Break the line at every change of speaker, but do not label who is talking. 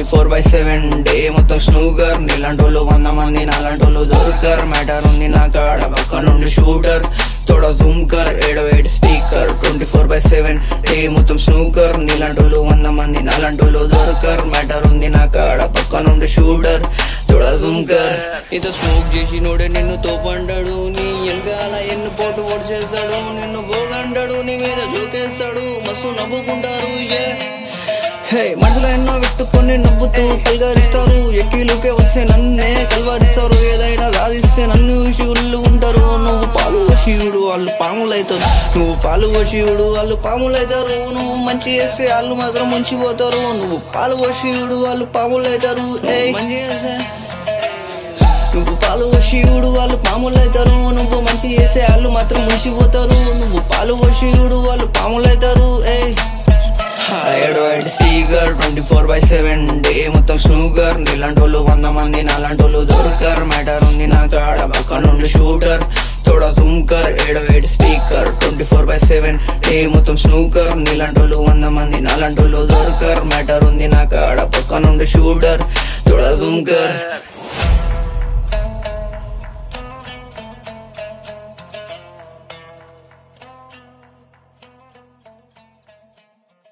twenty four by seven day మొత్తం snooker నీలాంటోళ్ళు వంద మంది నాలాంటోళ్ళు దొరకర్ మ్యాటర్ ఉంది నా కాడ పక్క నుండి షూటర్ తోడ జూమ్ కర్ ఏడో ఏడు speaker twenty four by seven day మొత్తం స్నూకర్ నీలాంటోళ్ళు వంద మంది నాలాంటోళ్ళు దొరకర్ మ్యాటర్ ఉంది నా కాడ పక్క నుండి షూటర్ తోడ జూమ్ కర్ ఇంత స్మోక్ చేసి నోడే నిన్ను తోపండాడు నీ ఎంగాల ఎన్ను పోటు ఓటు చేస్తాడు నిన్ను పోగండాడు నీ మీద జోకేస్తాడు మస్తు నవ్వుకుంటారు ఏ హే మనసులో ఎన్నో పెట్టుకొని నవ్వుతూ పల్గరిస్తారు ఎక్కిలుకే వస్తే నన్నే కల్వరిస్తారు ఏదైనా సాధిస్తే నన్ను చూసి ఉళ్ళు ఉంటారు నువ్వు పాలు వశీయుడు వాళ్ళు పాములైతారు నువ్వు పాలు వశీయుడు వాళ్ళు పాములైతారు నువ్వు మంచి చేస్తే వాళ్ళు మాత్రం ముంచిపోతారు నువ్వు పాలు వశీయుడు వాళ్ళు పాములైతారు ఏ మంచి చేస్తే నువ్వు పాలు వశీయుడు వాళ్ళు పాములైతారు నువ్వు మంచి చేసే వాళ్ళు మాత్రం ముంచిపోతారు నువ్వు పాలు వశీయుడు వాళ్ళు పాములైతారు ఏ ఏడో ఏడు speaker twenty four by seven day మొత్తం స్నూగర్ నీలాంటోళ్ళు వంద మంది నాలాంటోళ్ళు దొరకర్ మ్యాటర్ ఉంది నా కాడ పక్క నుండి షూటర్ తోడ జూమ్కర్ ఏడో ఏడు speaker twenty four by seven day మొత్తం స్నూకర్ నీలాంటోళ్ళు వంద మంది నాలాంటోళ్ళు దొరకర్ మ్యాటర్ ఉంది నా కాడ పక్క నుండి షూటర్ తోడ జూమ్కర్